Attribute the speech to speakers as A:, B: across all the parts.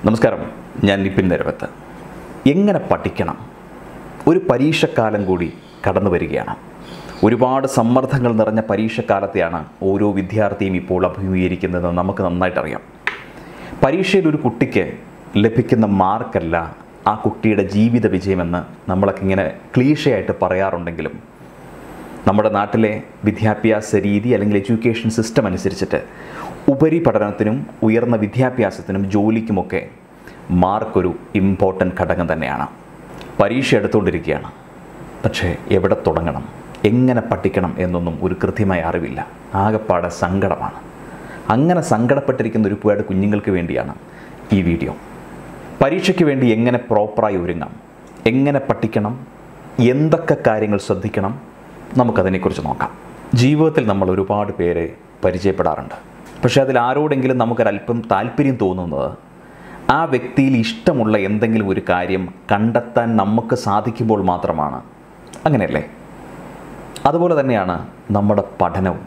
A: നമസ്കാരം ഞാൻ നിപിൻ നിരവത്ത് എങ്ങനെ പഠിക്കണം ഒരു പരീക്ഷക്കാലം കൂടി കടന്നു വരികയാണ് ഒരുപാട് സമ്മർദ്ദങ്ങൾ നിറഞ്ഞ പരീക്ഷക്കാലത്തെയാണ് ഓരോ വിദ്യാർത്ഥിയും ഇപ്പോൾ അഭിമുഖീകരിക്കുന്നതെന്ന് നമുക്ക് നന്നായിട്ടറിയാം പരീക്ഷയിൽ ഒരു കുട്ടിക്ക് ലഭിക്കുന്ന മാർക്കല്ല ആ കുട്ടിയുടെ ജീവിത വിജയമെന്ന് നമ്മളൊക്കെ ഇങ്ങനെ ക്ലീഷയായിട്ട് പറയാറുണ്ടെങ്കിലും നമ്മുടെ നാട്ടിലെ വിദ്യാഭ്യാസ രീതി അല്ലെങ്കിൽ എഡ്യൂക്കേഷൻ സിസ്റ്റം അനുസരിച്ചിട്ട് ഉപരിപഠനത്തിനും ഉയർന്ന വിദ്യാഭ്യാസത്തിനും ജോലിക്കുമൊക്കെ മാർക്കൊരു ഇമ്പോർട്ടൻ്റ് ഘടകം തന്നെയാണ് പരീക്ഷ എടുത്തുകൊണ്ടിരിക്കുകയാണ് പക്ഷേ എവിടെ തുടങ്ങണം എങ്ങനെ പഠിക്കണം എന്നൊന്നും ഒരു കൃത്യമായ അറിവില്ല ആകപ്പാടെ സങ്കടമാണ് അങ്ങനെ സങ്കടപ്പെട്ടിരിക്കുന്ന ഒരുപാട് കുഞ്ഞുങ്ങൾക്ക് വേണ്ടിയാണ് ഈ വീഡിയോ പരീക്ഷയ്ക്ക് വേണ്ടി എങ്ങനെ പ്രോപ്പറായി ഒരുങ്ങാം എങ്ങനെ പഠിക്കണം എന്തൊക്കെ കാര്യങ്ങൾ ശ്രദ്ധിക്കണം നമുക്കതിനെക്കുറിച്ച് നോക്കാം ജീവിതത്തിൽ നമ്മൾ ഒരുപാട് പേരെ പരിചയപ്പെടാറുണ്ട് പക്ഷേ അതിൽ ആരോടെങ്കിലും നമുക്കൊരല്പം താല്പര്യം തോന്നുന്നത് ആ വ്യക്തിയിൽ ഇഷ്ടമുള്ള എന്തെങ്കിലും ഒരു കാര്യം കണ്ടെത്താൻ നമുക്ക് സാധിക്കുമ്പോൾ മാത്രമാണ് അങ്ങനെയല്ലേ അതുപോലെ തന്നെയാണ് നമ്മുടെ പഠനവും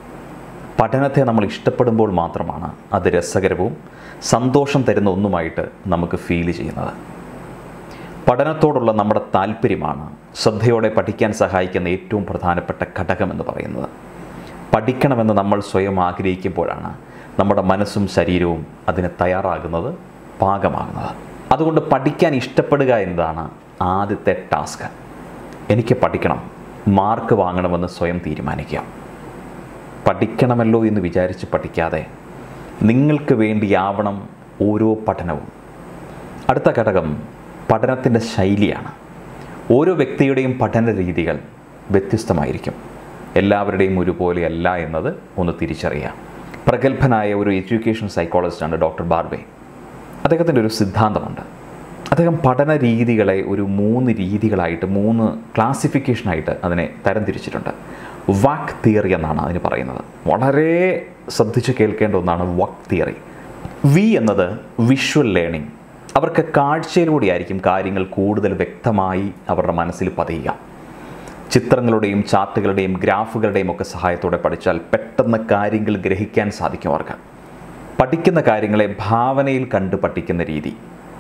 A: പഠനത്തെ നമ്മൾ ഇഷ്ടപ്പെടുമ്പോൾ മാത്രമാണ് അത് രസകരവും സന്തോഷം തരുന്ന ഒന്നുമായിട്ട് നമുക്ക് ഫീൽ ചെയ്യുന്നത് പഠനത്തോടുള്ള നമ്മുടെ താല്പര്യമാണ് ശ്രദ്ധയോടെ പഠിക്കാൻ സഹായിക്കുന്ന ഏറ്റവും പ്രധാനപ്പെട്ട ഘടകമെന്ന് പറയുന്നത് പഠിക്കണമെന്ന് നമ്മൾ സ്വയം ആഗ്രഹിക്കുമ്പോഴാണ് നമ്മുടെ മനസ്സും ശരീരവും അതിന് തയ്യാറാകുന്നത് പാകമാകുന്നത് അതുകൊണ്ട് പഠിക്കാൻ ഇഷ്ടപ്പെടുക എന്നതാണ് ആദ്യത്തെ ടാസ്ക് എനിക്ക് പഠിക്കണം മാർക്ക് വാങ്ങണമെന്ന് സ്വയം തീരുമാനിക്കുക പഠിക്കണമല്ലോ എന്ന് വിചാരിച്ച് പഠിക്കാതെ നിങ്ങൾക്ക് വേണ്ടിയാവണം ഓരോ പഠനവും അടുത്ത ഘടകം പഠനത്തിൻ്റെ ശൈലിയാണ് ഓരോ വ്യക്തിയുടെയും പഠന രീതികൾ വ്യത്യസ്തമായിരിക്കും എല്ലാവരുടെയും ഒരുപോലെയല്ല എന്നത് ഒന്ന് തിരിച്ചറിയാം പ്രഗത്ഭനായ ഒരു എഡ്യൂക്കേഷൻ സൈക്കോളജിസ്റ്റാണ് ഡോക്ടർ ബാർബെ അദ്ദേഹത്തിൻ്റെ ഒരു സിദ്ധാന്തമുണ്ട് അദ്ദേഹം പഠന രീതികളെ ഒരു മൂന്ന് രീതികളായിട്ട് മൂന്ന് ക്ലാസിഫിക്കേഷനായിട്ട് അതിനെ തരംതിരിച്ചിട്ടുണ്ട് വാക്ക് തിയറി എന്നാണ് അതിന് പറയുന്നത് വളരെ ശ്രദ്ധിച്ച് കേൾക്കേണ്ട ഒന്നാണ് വാക്ക് തിയറി വി എന്നത് വിഷ്വൽ ലേണിംഗ് അവർക്ക് കാഴ്ചയിലൂടെയായിരിക്കും കാര്യങ്ങൾ കൂടുതൽ വ്യക്തമായി അവരുടെ മനസ്സിൽ പതിയുക ചിത്രങ്ങളുടെയും ചാർട്ടുകളുടെയും ഗ്രാഫുകളുടെയും ഒക്കെ സഹായത്തോടെ പഠിച്ചാൽ പെട്ടെന്ന് കാര്യങ്ങൾ ഗ്രഹിക്കാൻ സാധിക്കും അവർക്ക് പഠിക്കുന്ന കാര്യങ്ങളെ ഭാവനയിൽ കണ്ട് പഠിക്കുന്ന രീതി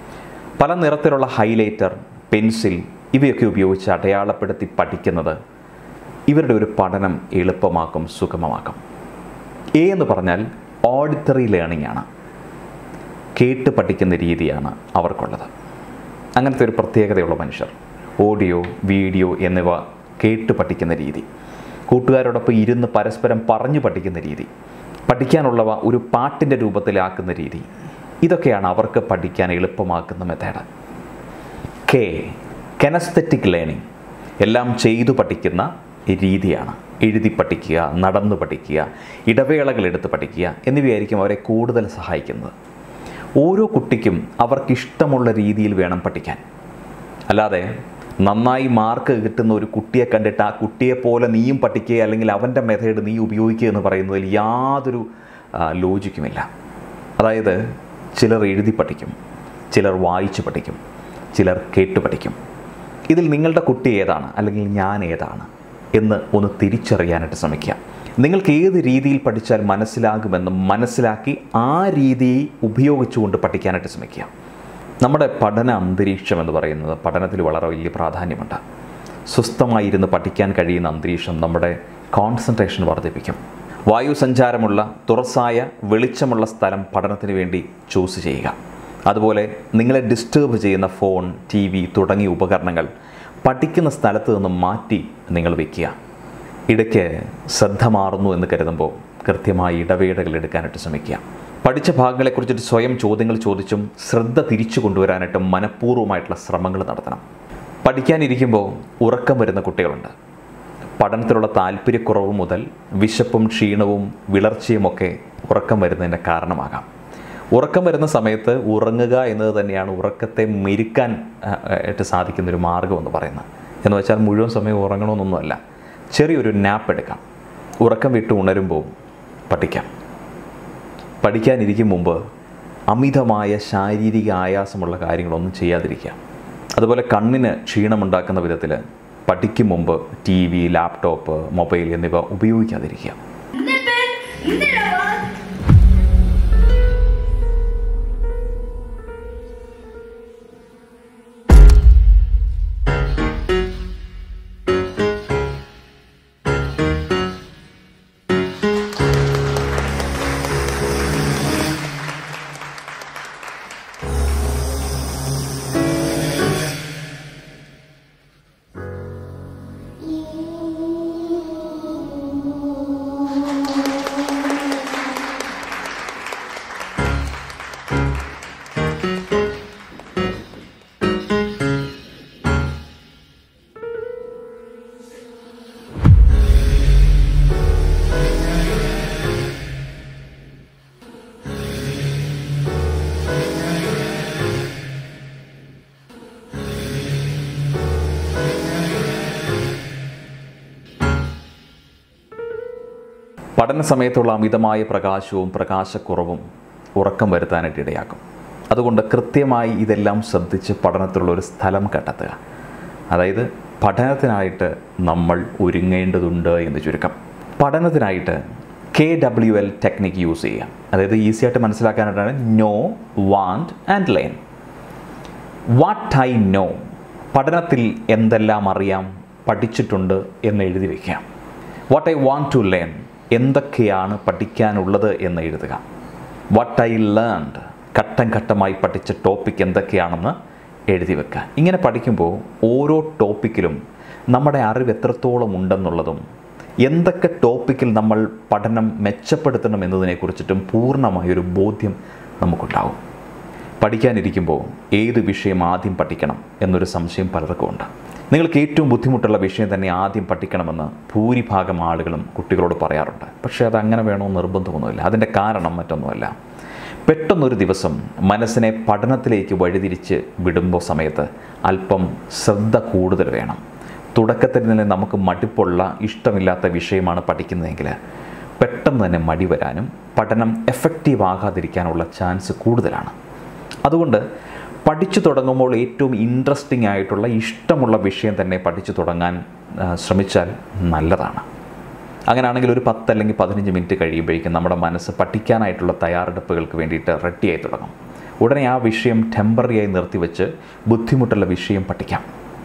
A: പല നിറത്തിലുള്ള ഹൈലൈറ്റർ പെൻസിൽ ഇവയൊക്കെ ഉപയോഗിച്ച് അടയാളപ്പെടുത്തി പഠിക്കുന്നത് ഇവരുടെ ഒരു പഠനം എളുപ്പമാക്കും സുഗമമാക്കും എ എന്ന് പറഞ്ഞാൽ ഓഡിറ്ററി ലേണിംഗ് ആണ് കേട്ട് പഠിക്കുന്ന രീതിയാണ് അവർക്കുള്ളത് അങ്ങനത്തെ ഒരു പ്രത്യേകതയുള്ള മനുഷ്യർ ഓഡിയോ വീഡിയോ എന്നിവ കേട്ട് പഠിക്കുന്ന രീതി കൂട്ടുകാരോടൊപ്പം ഇരുന്ന് പരസ്പരം പറഞ്ഞു പഠിക്കുന്ന രീതി പഠിക്കാനുള്ളവ ഒരു പാട്ടിൻ്റെ രൂപത്തിലാക്കുന്ന രീതി ഇതൊക്കെയാണ് അവർക്ക് പഠിക്കാൻ എളുപ്പമാക്കുന്ന മെത്തേഡ് കെ കെനസ്തെറ്റിക് ലേണിംഗ് എല്ലാം ചെയ്തു പഠിക്കുന്ന രീതിയാണ് എഴുതി പഠിക്കുക നടന്നു പഠിക്കുക ഇടവേളകൾ എടുത്ത് പഠിക്കുക എന്നിവയായിരിക്കും അവരെ കൂടുതൽ സഹായിക്കുന്നത് ഓരോ കുട്ടിക്കും അവർക്കിഷ്ടമുള്ള രീതിയിൽ വേണം പഠിക്കാൻ അല്ലാതെ നന്നായി മാർക്ക് കിട്ടുന്ന ഒരു കുട്ടിയെ കണ്ടിട്ട് ആ കുട്ടിയെ പോലെ നീയും പഠിക്കുക അല്ലെങ്കിൽ അവൻ്റെ മെത്തേഡ് നീ ഉപയോഗിക്കുക എന്ന് പറയുന്നതിൽ യാതൊരു ആ, ലോജിക്കുമില്ല അതായത് ചിലർ എഴുതി പഠിക്കും ചിലർ വായിച്ച് പഠിക്കും ചിലർ കേട്ട് പഠിക്കും ഇതിൽ നിങ്ങളുടെ കുട്ടി ഏതാണ് അല്ലെങ്കിൽ ഞാൻ ഏതാണ് എന്ന് ഒന്ന് തിരിച്ചറിയാനായിട്ട് ശ്രമിക്കുക നിങ്ങൾക്ക് ഏത് രീതിയിൽ പഠിച്ചാൽ മനസ്സിലാകുമെന്ന് മനസ്സിലാക്കി ആ രീതി ഉപയോഗിച്ചുകൊണ്ട് പഠിക്കാനായിട്ട് ശ്രമിക്കുക നമ്മുടെ പഠന അന്തരീക്ഷം എന്ന് പറയുന്നത് പഠനത്തിൽ വളരെ വലിയ പ്രാധാന്യമുണ്ട് സ്വസ്ഥമായിരുന്ന് പഠിക്കാൻ കഴിയുന്ന അന്തരീക്ഷം നമ്മുടെ കോൺസെൻട്രേഷൻ വർദ്ധിപ്പിക്കും വായു സഞ്ചാരമുള്ള തുറസായ വെളിച്ചമുള്ള സ്ഥലം പഠനത്തിന് വേണ്ടി ചൂസ് ചെയ്യുക അതുപോലെ നിങ്ങളെ ഡിസ്റ്റർബ് ചെയ്യുന്ന ഫോൺ ടി വി തുടങ്ങിയ ഉപകരണങ്ങൾ പഠിക്കുന്ന സ്ഥലത്ത് നിന്ന് മാറ്റി നിങ്ങൾ വയ്ക്കുക ഇടയ്ക്ക് ശ്രദ്ധ മാറുന്നു എന്ന് കരുതുമ്പോൾ കൃത്യമായി ഇടവേളകൾ എടുക്കാനായിട്ട് ശ്രമിക്കുക പഠിച്ച ഭാഗങ്ങളെക്കുറിച്ചിട്ട് സ്വയം ചോദ്യങ്ങൾ ചോദിച്ചും ശ്രദ്ധ തിരിച്ചു കൊണ്ടുവരാനായിട്ട് മനഃപൂർവ്വമായിട്ടുള്ള ശ്രമങ്ങൾ നടത്തണം പഠിക്കാനിരിക്കുമ്പോൾ ഉറക്കം വരുന്ന കുട്ടികളുണ്ട് പഠനത്തിലുള്ള താല്പര്യക്കുറവ് മുതൽ വിശപ്പും ക്ഷീണവും വിളർച്ചയുമൊക്കെ ഉറക്കം വരുന്നതിൻ്റെ കാരണമാകാം ഉറക്കം വരുന്ന സമയത്ത് ഉറങ്ങുക എന്നത് തന്നെയാണ് ഉറക്കത്തെ മെരുക്കാൻ ആ, ആയിട്ട് സാധിക്കുന്നൊരു മാർഗം എന്ന് പറയുന്നത് എന്ന് വെച്ചാൽ മുഴുവൻ സമയം ഉറങ്ങണമെന്നൊന്നുമല്ല ചെറിയൊരു നാപ്പ് എടുക്കാം ഉറക്കം വിട്ട് ഉണരുമ്പോൾ പഠിക്കാം പഠിക്കാനിരിക്കും മുമ്പ് അമിതമായ ശാരീരിക ആയാസമുള്ള കാര്യങ്ങളൊന്നും ചെയ്യാതിരിക്കുക അതുപോലെ കണ്ണിന് ക്ഷീണമുണ്ടാക്കുന്ന വിധത്തിൽ പഠിക്കും മുമ്പ് ടി വി ലാപ്ടോപ്പ് മൊബൈൽ എന്നിവ ഉപയോഗിക്കാതിരിക്കുക
B: Nippin, Nineveh,
A: പഠന സമയത്തുള്ള അമിതമായ പ്രകാശവും പ്രകാശക്കുറവും ഉറക്കം വരുത്താനായിട്ട് ഇടയാക്കും അതുകൊണ്ട് കൃത്യമായി ഇതെല്ലാം ശ്രദ്ധിച്ച് പഠനത്തിലുള്ള ഒരു സ്ഥലം കണ്ടെത്തുക അതായത് പഠനത്തിനായിട്ട് നമ്മൾ ഒരുങ്ങേണ്ടതുണ്ട് എന്ന് ചുരുക്കം പഠനത്തിനായിട്ട് K W L technique use ചെയ്യുക അതായത് ഈസി ആയിട്ട് മനസ്സിലാക്കാനായിട്ടാണ് know want and learn what I know പഠനത്തിൽ എന്തെല്ലാം അറിയാം പഠിച്ചിട്ടുണ്ട് എന്ന് എഴുതി വയ്ക്കാം what I want to learn എന്തൊക്കെയാണ് പഠിക്കാനുള്ളത് എന്ന് എഴുതുക വാട്ട് ഐ ലേൺഡ് ഘട്ടം ഘട്ടമായി പഠിച്ച ടോപ്പിക് എന്തൊക്കെയാണെന്ന് എഴുതി വെക്കുക ഇങ്ങനെ പഠിക്കുമ്പോൾ ഓരോ ടോപ്പിക്കിലും നമ്മുടെ അറിവ് എത്രത്തോളം ഉണ്ടെന്നുള്ളതും എന്തൊക്കെ ടോപ്പിക്കിൽ നമ്മൾ പഠനം മെച്ചപ്പെടുത്തണം എന്നതിനെക്കുറിച്ചിട്ടും പൂർണ്ണമായൊരു ബോധ്യം നമുക്കുണ്ടാവും പഠിക്കാനിരിക്കുമ്പോൾ ഏത് വിഷയം ആദ്യം പഠിക്കണം എന്നൊരു സംശയം പലർക്കും ഉണ്ട് നിങ്ങൾക്ക് ഏറ്റവും ബുദ്ധിമുട്ടുള്ള വിഷയം തന്നെ ആദ്യം പഠിക്കണമെന്ന് ഭൂരിഭാഗം ആളുകളും കുട്ടികളോട് പറയാറുണ്ട് പക്ഷേ അത് അങ്ങനെ വേണമെന്ന് നിർബന്ധമൊന്നുമില്ല അതിൻ്റെ കാരണം മറ്റൊന്നുമല്ല പെട്ടെന്നൊരു ദിവസം മനസ്സിനെ പഠനത്തിലേക്ക് വഴിതിരിച്ച് വിടുമ്പോൾ സമയത്ത് അല്പം ശ്രദ്ധ കൂടുതൽ വേണം തുടക്കത്തിൽ തന്നെ നമുക്ക് മടുപ്പുള്ള ഇഷ്ടമില്ലാത്ത വിഷയമാണ് പഠിക്കുന്നതെങ്കിൽ പെട്ടെന്ന് തന്നെ മടി വരാനും പഠനം എഫക്റ്റീവ് ആകാതിരിക്കാനുള്ള ചാൻസ് കൂടുതലാണ് അതുകൊണ്ട് പഠിച്ചു തുടങ്ങുമ്പോൾ ഏറ്റവും ഇൻട്രസ്റ്റിംഗ് ആയിട്ടുള്ള ഇഷ്ടമുള്ള വിഷയം തന്നെ പഠിച്ചു തുടങ്ങാൻ ആ, ശ്രമിച്ചാൽ നല്ലതാണ് അങ്ങനെയാണെങ്കിൽ ഒരു പത്ത് അല്ലെങ്കിൽ പതിനഞ്ച് മിനിറ്റ് കഴിയുമ്പോഴേക്കും നമ്മുടെ മനസ്സ് പഠിക്കാനായിട്ടുള്ള തയ്യാറെടുപ്പുകൾക്ക് വേണ്ടിയിട്ട് റെഡിയായി തുടങ്ങും ഉടനെ ആ വിഷയം ടെമ്പററിയായി നിർത്തിവെച്ച് ബുദ്ധിമുട്ടുള്ള വിഷയം പഠിക്കാം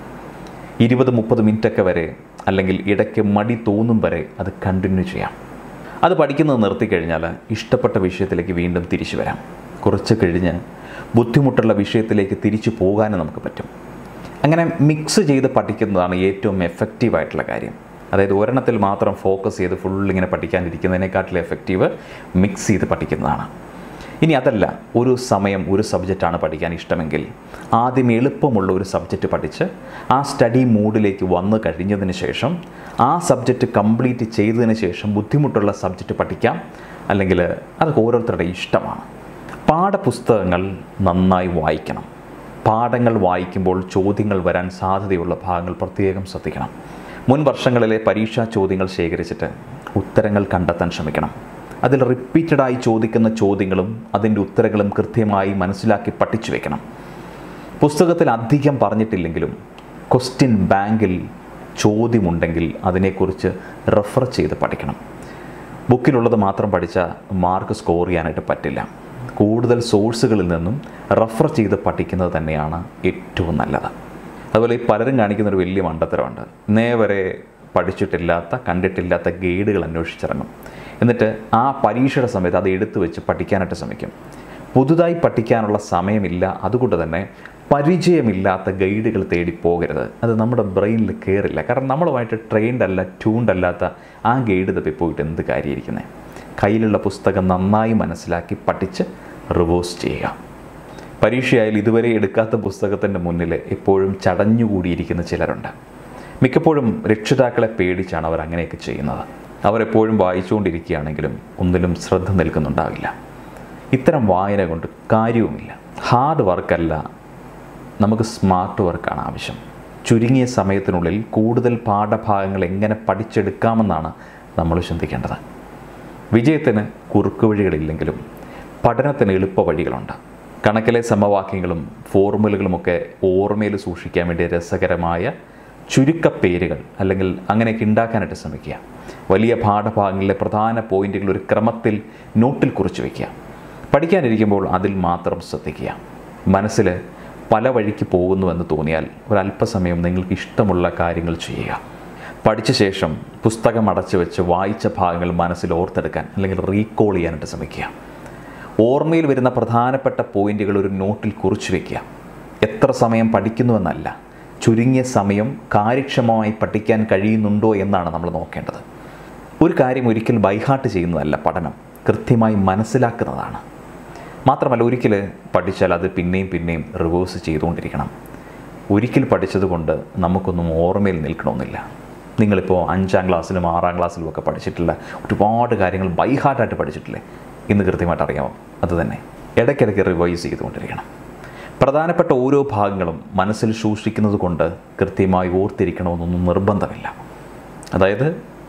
A: ഇരുപത് മുപ്പത് മിനിറ്റൊക്കെ വരെ അല്ലെങ്കിൽ ഇടയ്ക്ക് മടി തോന്നും വരെ അത് കണ്ടിന്യൂ ചെയ്യാം അത് പഠിക്കുന്നത് നിർത്തിക്കഴിഞ്ഞാൽ ഇഷ്ടപ്പെട്ട വിഷയത്തിലേക്ക് വീണ്ടും തിരിച്ചു വരാം കുറച്ച് കഴിഞ്ഞ് ബുദ്ധിമുട്ടുള്ള വിഷയത്തിലേക്ക് തിരിച്ചു പോകാനും നമുക്ക് പറ്റും അങ്ങനെ മിക്സ് ചെയ്ത് പഠിക്കുന്നതാണ് ഏറ്റവും എഫക്റ്റീവ് ആയിട്ടുള്ള കാര്യം അതായത് ഒരെണ്ണത്തിൽ മാത്രം ഫോക്കസ് ചെയ്ത് ഫുൾ ഇങ്ങനെ പഠിക്കാനിരിക്കുന്നതിനെക്കാട്ടിലും എഫക്റ്റീവ് മിക്സ് ചെയ്ത് പഠിക്കുന്നതാണ് ഇനി അതല്ല ഒരു സമയം ഒരു സബ്ജക്റ്റാണ് പഠിക്കാൻ ഇഷ്ടമെങ്കിൽ ആദ്യം എളുപ്പമുള്ള ഒരു സബ്ജക്റ്റ് പഠിച്ച് ആ സ്റ്റഡി മൂഡിലേക്ക് വന്നു കഴിഞ്ഞതിന് ശേഷം ആ സബ്ജക്റ്റ് കംപ്ലീറ്റ് ചെയ്തതിന് ശേഷം ബുദ്ധിമുട്ടുള്ള സബ്ജക്റ്റ് പഠിക്കാം അല്ലെങ്കിൽ അതൊക്കെ ഓരോരുത്തരുടെ ഇഷ്ടമാണ് പാഠപുസ്തകങ്ങൾ നന്നായി വായിക്കണം പാഠങ്ങൾ വായിക്കുമ്പോൾ ചോദ്യങ്ങൾ വരാൻ സാധ്യതയുള്ള ഭാഗങ്ങൾ പ്രത്യേകം ശ്രദ്ധിക്കണം മുൻ വർഷങ്ങളിലെ പരീക്ഷാ ചോദ്യങ്ങൾ ശേഖരിച്ചിട്ട് ഉത്തരങ്ങൾ കണ്ടെത്താൻ ശ്രമിക്കണം അതിൽ റിപ്പീറ്റഡായി ചോദിക്കുന്ന ചോദ്യങ്ങളും അതിൻ്റെ ഉത്തരങ്ങളും കൃത്യമായി മനസ്സിലാക്കി പഠിച്ചു വെക്കണം പുസ്തകത്തിൽ അധികം പറഞ്ഞിട്ടില്ലെങ്കിലും ക്വസ്റ്റ്യൻ ബാങ്കിൽ ചോദ്യമുണ്ടെങ്കിൽ അതിനെക്കുറിച്ച് റെഫർ ചെയ്ത് പഠിക്കണം ബുക്കിലുള്ളത് മാത്രം പഠിച്ചാൽ മാർക്ക് സ്കോർ ചെയ്യാനായിട്ട് പറ്റില്ല കൂടുതൽ സോഴ്സുകളിൽ നിന്നും റെഫർ ചെയ്ത് പഠിക്കുന്നത് തന്നെയാണ് ഏറ്റവും നല്ലത് അതുപോലെ ഈ പലരും കാണിക്കുന്ന ഒരു വലിയ മണ്ടത്തരമുണ്ട് ഇന്നേ വരെ പഠിച്ചിട്ടില്ലാത്ത കണ്ടിട്ടില്ലാത്ത ഗൈഡുകൾ അന്വേഷിച്ചിറങ്ങും എന്നിട്ട് ആ പരീക്ഷയുടെ സമയത്ത് അത് എടുത്തു വെച്ച് പഠിക്കാനായിട്ട് ശ്രമിക്കും പുതുതായി പഠിക്കാനുള്ള സമയമില്ല അതുകൊണ്ട് തന്നെ പരിചയമില്ലാത്ത ഗൈഡുകൾ തേടി പോകരുത് അത് നമ്മുടെ ബ്രെയിനിൽ കയറില്ല കാരണം നമ്മളുമായിട്ട് ട്രെയിൻഡ് അല്ല ട്യൂൺഡ് അല്ലാത്ത ആ ഗൈഡ് തപ്പി പോയിട്ട് എന്ത് കാര്യമായിരിക്കുന്നത് കയ്യിലുള്ള പുസ്തകം നന്നായി മനസ്സിലാക്കി പഠിച്ച് റിവേഴ്സ് ചെയ്യുക പരീക്ഷയായാലും ഇതുവരെ എടുക്കാത്ത പുസ്തകത്തിൻ്റെ മുന്നിൽ എപ്പോഴും ചടഞ്ഞുകൂടിയിരിക്കുന്ന ചിലരുണ്ട് മിക്കപ്പോഴും രക്ഷിതാക്കളെ പേടിച്ചാണ് അവർ അങ്ങനെയൊക്കെ ചെയ്യുന്നത് അവരെപ്പോഴും വായിച്ചുകൊണ്ടിരിക്കുകയാണെങ്കിലും ഒന്നിലും ശ്രദ്ധ നിൽക്കുന്നുണ്ടാവില്ല ഇത്തരം വായന കൊണ്ട് കാര്യവുമില്ല ഹാർഡ് വർക്കല്ല നമുക്ക് സ്മാർട്ട് വർക്കാണ് ആവശ്യം ചുരുങ്ങിയ സമയത്തിനുള്ളിൽ കൂടുതൽ പാഠഭാഗങ്ങൾ എങ്ങനെ പഠിച്ചെടുക്കാമെന്നാണ് നമ്മൾ ചിന്തിക്കേണ്ടത് വിജയത്തിന് കുറുക്കുവഴികളില്ലെങ്കിലും പഠനത്തിന് എളുപ്പ വഴികളുണ്ട് കണക്കിലെ സമവാക്യങ്ങളും ഫോർമുലകളുമൊക്കെ ഓർമ്മയിൽ സൂക്ഷിക്കാൻ വേണ്ടി രസകരമായ ചുരുക്കപ്പേരുകൾ അല്ലെങ്കിൽ അങ്ങനെയൊക്കെ ഉണ്ടാക്കാനായിട്ട് ശ്രമിക്കുക വലിയ പാഠഭാഗങ്ങളിലെ പ്രധാന പോയിന്റുകൾ ഒരു ക്രമത്തിൽ നോട്ടിൽ കുറിച്ച് വയ്ക്കുക പഠിക്കാനിരിക്കുമ്പോൾ അതിൽ മാത്രം ശ്രദ്ധിക്കുക മനസ്സിൽ പല വഴിക്ക് പോകുന്നുവെന്ന് തോന്നിയാൽ ഒരല്പസമയം നിങ്ങൾക്ക് ഇഷ്ടമുള്ള കാര്യങ്ങൾ ചെയ്യുക പഠിച്ച ശേഷം പുസ്തകം അടച്ചു വെച്ച് വായിച്ച ഭാഗങ്ങൾ മനസ്സിൽ ഓർത്തെടുക്കാൻ അല്ലെങ്കിൽ റീകോൾ ചെയ്യാനായിട്ട് ശ്രമിക്കുക ഓർമ്മയിൽ വരുന്ന പ്രധാനപ്പെട്ട പോയിന്റുകൾ ഒരു നോട്ടിൽ കുറിച്ചു വയ്ക്കുക എത്ര സമയം പഠിക്കുന്നുവെന്നല്ല ചുരുങ്ങിയ സമയം കാര്യക്ഷമമായി പഠിക്കാൻ കഴിയുന്നുണ്ടോ എന്നാണ് നമ്മൾ നോക്കേണ്ടത് ഒരു കാര്യം ഒരിക്കൽ ബൈഹാർട്ട് ചെയ്യുന്നതല്ല പഠനം കൃത്യമായി മനസ്സിലാക്കുന്നതാണ് മാത്രമല്ല ഒരിക്കൽ പഠിച്ചാൽ അത് പിന്നെയും പിന്നെയും റിവേഴ്സ് ചെയ്തുകൊണ്ടിരിക്കണം ഒരിക്കൽ പഠിച്ചതുകൊണ്ട് നമുക്കൊന്നും ഓർമ്മയിൽ നിൽക്കണമെന്നില്ല നിങ്ങളിപ്പോൾ അഞ്ചാം ക്ലാസ്സിലും ആറാം ക്ലാസ്സിലും ഒക്കെ പഠിച്ചിട്ടുള്ള ഒരുപാട് കാര്യങ്ങൾ ബൈഹാർട്ടായിട്ട് പഠിച്ചിട്ടില്ലേ ഇന്ന് കൃത്യമായിട്ട് അറിയാമോ അത് തന്നെ ഇടയ്ക്കിടയ്ക്ക് റിവൈസ് ചെയ്തുകൊണ്ടിരിക്കണം പ്രധാനപ്പെട്ട ഓരോ ഭാഗങ്ങളും മനസ്സിൽ സൂക്ഷിക്കുന്നത് കൊണ്ട് കൃത്യമായി ഓർത്തിരിക്കണമെന്നൊന്നും നിർബന്ധമില്ല അതായത്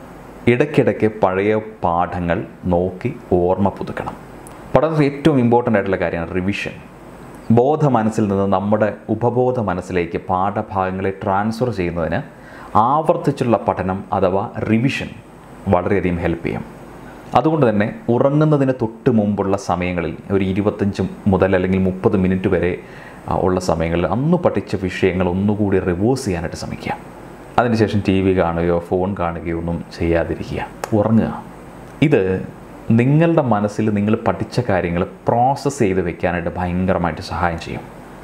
A: ഇടയ്ക്കിടയ്ക്ക് പഴയ പാഠങ്ങൾ നോക്കി ഓർമ്മ പുതുക്കണം പഠനത്തിൽ ഏറ്റവും ഇമ്പോർട്ടൻ്റ് ആയിട്ടുള്ള കാര്യമാണ് റിവിഷൻ ബോധ മനസ്സിൽ നിന്ന് നമ്മുടെ ഉപബോധ മനസ്സിലേക്ക് പാഠഭാഗങ്ങളെ ട്രാൻസ്ഫർ ചെയ്യുന്നതിന് ആവർത്തിച്ചുള്ള പഠനം അഥവാ റിവിഷൻ വളരെയധികം ഹെൽപ്പ് ചെയ്യും അതുകൊണ്ട് തന്നെ ഉറങ്ങുന്നതിന് തൊട്ട് മുമ്പുള്ള സമയങ്ങളിൽ ഒരു ഇരുപത്തഞ്ച് മുതൽ അല്ലെങ്കിൽ മുപ്പത് മിനിറ്റ് വരെ ആ, ഉള്ള സമയങ്ങളിൽ അന്ന് പഠിച്ച വിഷയങ്ങൾ ഒന്നുകൂടി റിവേഴ്സ് ചെയ്യാനായിട്ട് ശ്രമിക്കുക അതിനുശേഷം ടി വി കാണുകയോ ഫോൺ കാണുകയോ ഒന്നും ചെയ്യാതിരിക്കുക ഉറങ്ങുക ഇത് നിങ്ങളുടെ മനസ്സിൽ നിങ്ങൾ പഠിച്ച കാര്യങ്ങൾ പ്രോസസ്സ് ചെയ്ത് വെക്കാനായിട്ട് ഭയങ്കരമായിട്ട് സഹായം ചെയ്യും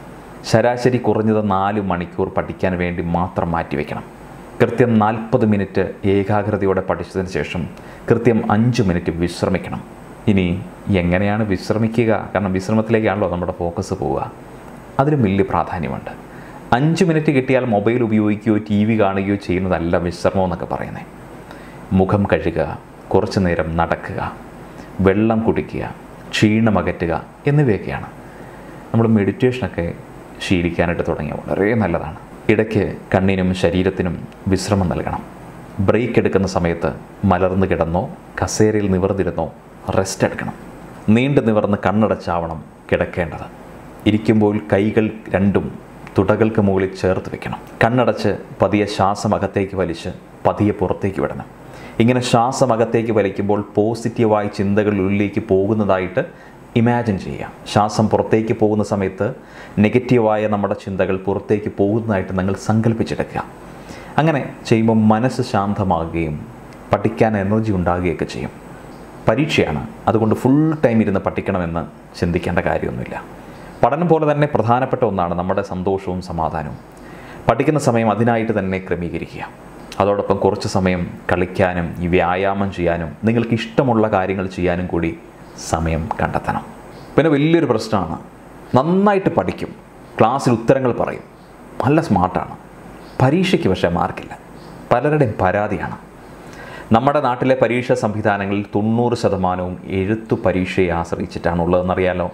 A: ശരാശരി കുറഞ്ഞത് നാല് മണിക്കൂർ പഠിക്കാൻ വേണ്ടി മാത്രം മാറ്റിവെക്കണം കൃത്യം നാൽപ്പത് മിനിറ്റ് ഏകാഗ്രതയോടെ പഠിച്ചതിന് ശേഷം കൃത്യം അഞ്ച് മിനിറ്റ് വിശ്രമിക്കണം ഇനി എങ്ങനെയാണ് വിശ്രമിക്കുക കാരണം വിശ്രമത്തിലേക്കാണല്ലോ നമ്മുടെ ഫോക്കസ് പോവുക അതിന് വലിയ പ്രാധാന്യമുണ്ട് അഞ്ച് മിനിറ്റ് കിട്ടിയാൽ മൊബൈൽ ഉപയോഗിക്കുകയോ ടി വി കാണുകയോ ചെയ്യുന്നതല്ല വിശ്രമം എന്നൊക്കെ പറയുന്നത് മുഖം കഴുകുക കുറച്ചു നേരം നടക്കുക വെള്ളം കുടിക്കുക ക്ഷീണമകറ്റുക എന്നിവയൊക്കെയാണ് നമ്മൾ മെഡിറ്റേഷനൊക്കെ ശീലിക്കാനായിട്ട് തുടങ്ങിയ വളരെ നല്ലതാണ് ഇടയ്ക്ക് കണ്ണിനും ശരീരത്തിനും വിശ്രമം നൽകണം ബ്രേക്ക് എടുക്കുന്ന സമയത്ത് മലർന്നു കിടന്നോ കസേരയിൽ നിവർന്നിരുന്നോ റെസ്റ്റ് എടുക്കണം നീണ്ടു നിവർന്ന് കണ്ണടച്ചാവണം കിടക്കേണ്ടത് ഇരിക്കുമ്പോൾ കൈകൾ രണ്ടും തുടകൾക്ക് മുകളിൽ ചേർത്ത് വെക്കണം കണ്ണടച്ച് പതിയെ ശ്വാസം അകത്തേക്ക് വലിച്ച് പതിയെ പുറത്തേക്ക് വിടണം ഇങ്ങനെ ശ്വാസം അകത്തേക്ക് വലിക്കുമ്പോൾ പോസിറ്റീവായ ചിന്തകൾ ഉള്ളിലേക്ക് പോകുന്നതായിട്ട് ഇമാജിൻ ചെയ്യുക ശ്വാസം പുറത്തേക്ക് പോകുന്ന സമയത്ത് നെഗറ്റീവായ നമ്മുടെ ചിന്തകൾ പുറത്തേക്ക് പോകുന്നതായിട്ട് നിങ്ങൾ സങ്കല്പിച്ചെടുക്കുക അങ്ങനെ ചെയ്യുമ്പോൾ മനസ്സ് ശാന്തമാകുകയും പഠിക്കാൻ എനർജി ഉണ്ടാകുകയൊക്കെ ചെയ്യും പരീക്ഷയാണ് അതുകൊണ്ട് ഫുൾ ടൈം ഇരുന്ന് പഠിക്കണമെന്ന് ചിന്തിക്കേണ്ട കാര്യമൊന്നുമില്ല പഠനം പോലെ തന്നെ പ്രധാനപ്പെട്ട ഒന്നാണ് നമ്മുടെ സന്തോഷവും സമാധാനവും പഠിക്കുന്ന സമയം അതിനായിട്ട് തന്നെ ക്രമീകരിക്കുക അതോടൊപ്പം കുറച്ച് സമയം കളിക്കാനും ഈ വ്യായാമം ചെയ്യാനും നിങ്ങൾക്ക് ഇഷ്ടമുള്ള കാര്യങ്ങൾ ചെയ്യാനും കൂടി സമയം കണ്ടെത്തണം പിന്നെ വലിയൊരു പ്രശ്നമാണ് നന്നായിട്ട് പഠിക്കും ക്ലാസ്സിൽ ഉത്തരങ്ങൾ പറയും നല്ല സ്മാർട്ടാണ് പരീക്ഷയ്ക്ക് പക്ഷേ മാർക്കില്ല പലരുടെയും പരാതിയാണ് നമ്മുടെ നാട്ടിലെ പരീക്ഷാ സംവിധാനങ്ങളിൽ തൊണ്ണൂറ് ശതമാനവും എഴുത്തു പരീക്ഷയെ ആശ്രയിച്ചിട്ടാണ് ഉള്ളതെന്നറിയാലോ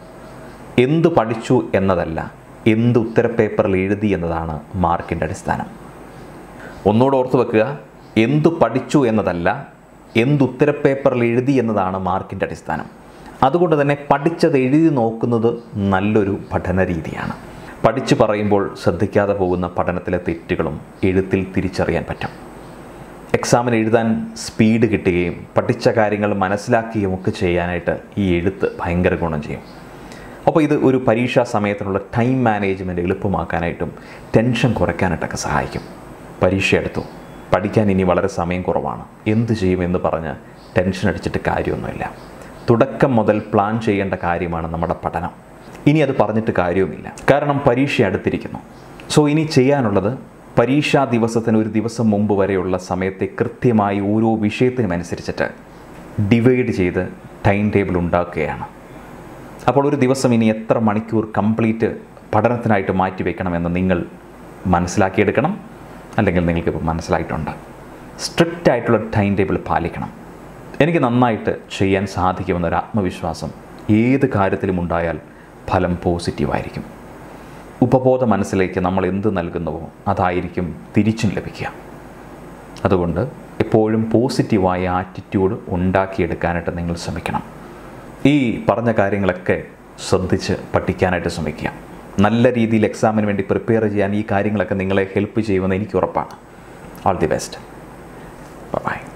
A: എന്തു പഠിച്ചു എന്നതല്ല എന്ത് ഉത്തരപേപ്പറിൽ എഴുതി എന്നതാണ് മാർക്കിൻ്റെ അടിസ്ഥാനം ഒന്നുകൂടെ ഓർത്തു വെക്കുക എന്തു പഠിച്ചു എന്നതല്ല എന്ത് ഉത്തരപേപ്പറിൽ എഴുതി എന്നതാണ് മാർക്കിൻ്റെ അടിസ്ഥാനം അതുകൊണ്ട് തന്നെ പഠിച്ചത് എഴുതി നോക്കുന്നത് നല്ലൊരു പഠന രീതിയാണ് പഠിച്ചു പറയുമ്പോൾ ശ്രദ്ധിക്കാതെ പോകുന്ന പഠനത്തിലെ തെറ്റുകളും എഴുത്തിൽ തിരിച്ചറിയാൻ പറ്റും എക്സാമിന് എഴുതാൻ സ്പീഡ് കിട്ടുകയും പഠിച്ച കാര്യങ്ങൾ മനസ്സിലാക്കുകയും ഒക്കെ ചെയ്യാനായിട്ട് ഈ എഴുത്ത് ഭയങ്കര ഗുണം ചെയ്യും അപ്പോൾ ഇത് ഒരു പരീക്ഷാ സമയത്തിനുള്ള ടൈം മാനേജ്മെൻറ്റ് എളുപ്പമാക്കാനായിട്ടും ടെൻഷൻ കുറയ്ക്കാനായിട്ടൊക്കെ സഹായിക്കും പരീക്ഷ എടുത്തു പഠിക്കാൻ ഇനി വളരെ സമയം കുറവാണ് എന്ത് ചെയ്യുമെന്ന് പറഞ്ഞ് ടെൻഷൻ അടിച്ചിട്ട് കാര്യമൊന്നുമില്ല തുടക്കം മുതൽ പ്ലാൻ ചെയ്യേണ്ട കാര്യമാണ് നമ്മുടെ പഠനം ഇനി അത് പറഞ്ഞിട്ട് കാര്യവുമില്ല കാരണം പരീക്ഷ അടുത്തിരിക്കുന്നു സോ ഇനി ചെയ്യാനുള്ളത് പരീക്ഷാ ദിവസത്തിന് ഒരു ദിവസം മുമ്പ് വരെയുള്ള സമയത്തെ കൃത്യമായി ഓരോ വിഷയത്തിനും അനുസരിച്ചിട്ട് ഡിവൈഡ് ചെയ്ത് ടൈം ടേബിൾ ഉണ്ടാക്കുകയാണ് അപ്പോൾ ഒരു ദിവസം ഇനി എത്ര മണിക്കൂർ കംപ്ലീറ്റ് പഠനത്തിനായിട്ട് മാറ്റി വെക്കണമെന്ന് നിങ്ങൾ മനസ്സിലാക്കിയെടുക്കണം അല്ലെങ്കിൽ നിങ്ങൾക്കിപ്പോൾ മനസ്സിലായിട്ടുണ്ട് സ്ട്രിക്റ്റ് ആയിട്ടുള്ള ടൈം ടേബിൾ പാലിക്കണം എനിക്ക് നന്നായിട്ട് ചെയ്യാൻ സാധിക്കുമെന്നൊരു ആത്മവിശ്വാസം ഏത് കാര്യത്തിലും ഉണ്ടായാൽ ഫലം പോസിറ്റീവായിരിക്കും ഉപബോധ മനസ്സിലേക്ക് നമ്മൾ എന്ത് നൽകുന്നുവോ അതായിരിക്കും തിരിച്ചും ലഭിക്കുക അതുകൊണ്ട് എപ്പോഴും പോസിറ്റീവായ ആറ്റിറ്റ്യൂഡ് ഉണ്ടാക്കിയെടുക്കാനായിട്ട് നിങ്ങൾ ശ്രമിക്കണം ഈ പറഞ്ഞ കാര്യങ്ങളൊക്കെ ശ്രദ്ധിച്ച് പഠിക്കാനായിട്ട് ശ്രമിക്കുക നല്ല രീതിയിൽ എക്സാമിന് വേണ്ടി പ്രിപ്പയർ ചെയ്യാൻ ഈ കാര്യങ്ങളൊക്കെ നിങ്ങളെ ഹെൽപ്പ് ചെയ്യുമെന്ന് എനിക്ക് ഉറപ്പാണ് ഓൾ ദി ബെസ്റ്റ് ബൈ